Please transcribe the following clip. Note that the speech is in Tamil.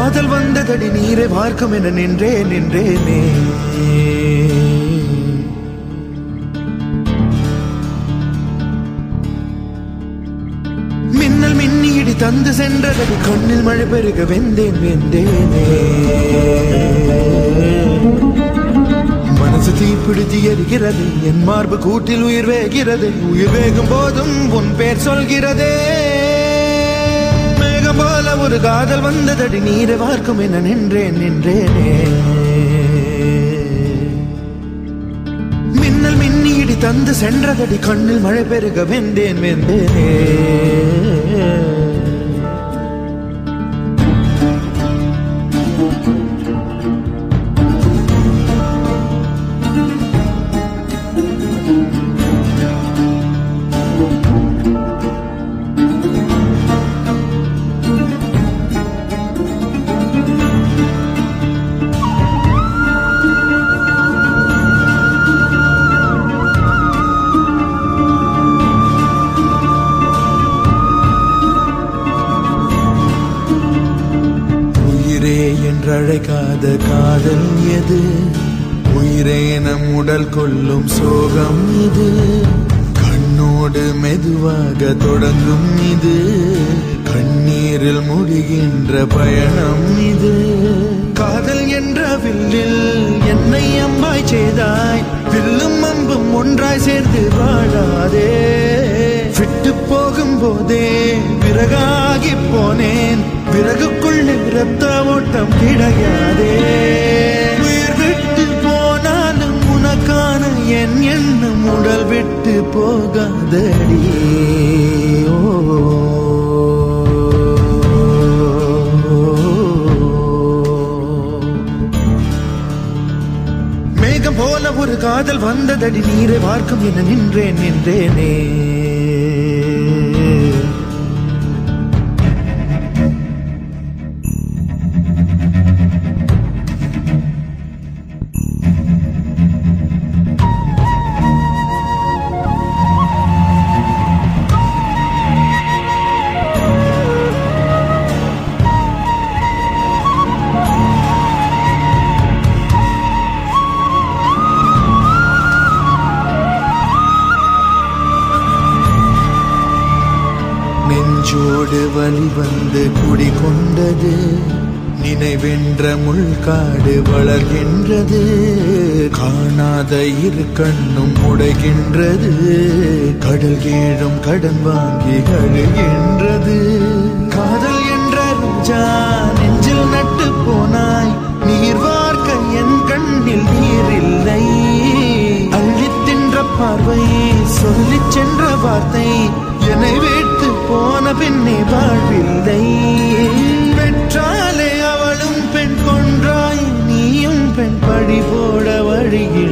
காதல் வந்ததடி நீரை பார்க்கும் என நின்றே நின்றேனே மின்னல் மின்னி இடி தந்து சென்றதடி கண்ணில் மழை பெருக வெந்தேன் வெந்தேனே மனசு தீப்பிடித்து எரிகிறது என் மார்பு கூட்டில் உயிர் வேகிறது உயிர் வேகும் போதும் உன் பேர் சொல்கிறதே மேகம் போல ஒரு காதல் வந்ததடி நீரை பார்க்கும் என நின்றேன் நின்றேனே மின்னல் மின்னி இடி தந்து சென்றதடி கண்ணில் மழை பெருக வெந்தேன் வெந்தேனே உயிரே என்றழைக்காத காதல் எது உயிரே நம் உடல் கொள்ளும் சோகம் இது கண்ணோடு மெதுவாக தொடங்கும் இது கண்ணீரில் முடிகின்ற பயணம் இது காதல் என்ற வில்லில் என்னை அம்பாய் செய்தாய் வில்லும் அம்பும் ஒன்றாய் சேர்ந்து வாழாதே விட்டு போகும் போதே விறகாகி போனேன் விறகுக்குள்ளே ரத்த ஓட்டம் கிடையாதே உயிர் விட்டு போனாலும் உனக்கான என் எண்ணம் உடல் விட்டு போகாதடி ஓ மேகம் போல ஒரு காதல் வந்ததடி நீரை பார்க்கும் என நின்றேன் நின்றேனே நெஞ்சோடு வலி வந்து குடிகொண்டது நினைவென்ற முள்காடு வளர்கின்றது காணாத இரு கண்ணும் உடைகின்றது கடல் கீழும் கடன் வாங்கி அழுகின்றது காதல் என்ற ரோஜா நெஞ்சில் நட்டு போனாய் நீர் வார்க்க என் கண்ணில் நீர் இல்லை அள்ளித் தின்ற பார்வை சொல்லிச் சென்ற வார்த்தை என்னை விட்டு போன பின்னே வாழ்வில்லை பெற்றாலே அவளும் பெண் கொன்றாய் நீயும் பெண் பழி போட வழியில்